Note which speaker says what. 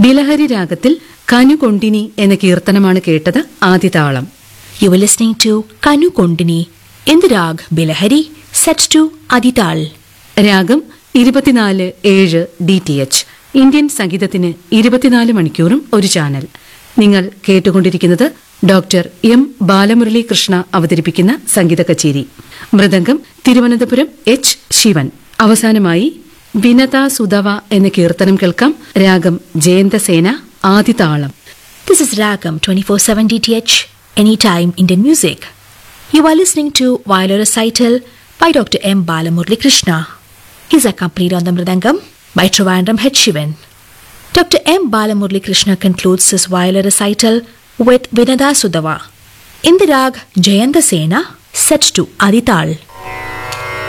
Speaker 1: ബിലഹരി രാഗത്തിൽ കനുകൊണ്ടിനി എന്ന കീർത്തനമാണ് കേട്ടത് ആദ്യ താളം
Speaker 2: You were listening to Kanu Kondini in the rag Bilahari set to Adital.
Speaker 1: രാഗം ഇരുപത്തിനാല് ഏഴ് ഡി ടി എച്ച് ഇന്ത്യൻ സംഗീതത്തിന് ഇരുപത്തിനാല് മണിക്കൂറും ഒരു ചാനൽ നിങ്ങൾ കേട്ടുകൊണ്ടിരിക്കുന്നത് ഡോക്ടർ എം ബാലമുരളി കൃഷ്ണ അവതരിപ്പിക്കുന്ന സംഗീത കച്ചേരി മൃദംഗം തിരുവനന്തപുരം എച്ച് ശിവൻ അവസാനമായി വിനത സുധവ എന്ന കീർത്തനം കേൾക്കാം രാഗം ജയന്തസേന ആദിതാളം
Speaker 2: This is Ragam 24/7 DTH Anytime Indian Music. You are listening to Viola Recital by Dr. M. Balamurli Krishna. He is accompanied on the Mridangam by Trivandrum H. Shivan. Dr. M. Balamurli Krishna concludes his viola recital with Vinada Sudava. In the rag Jayanta Sena, set to Adital.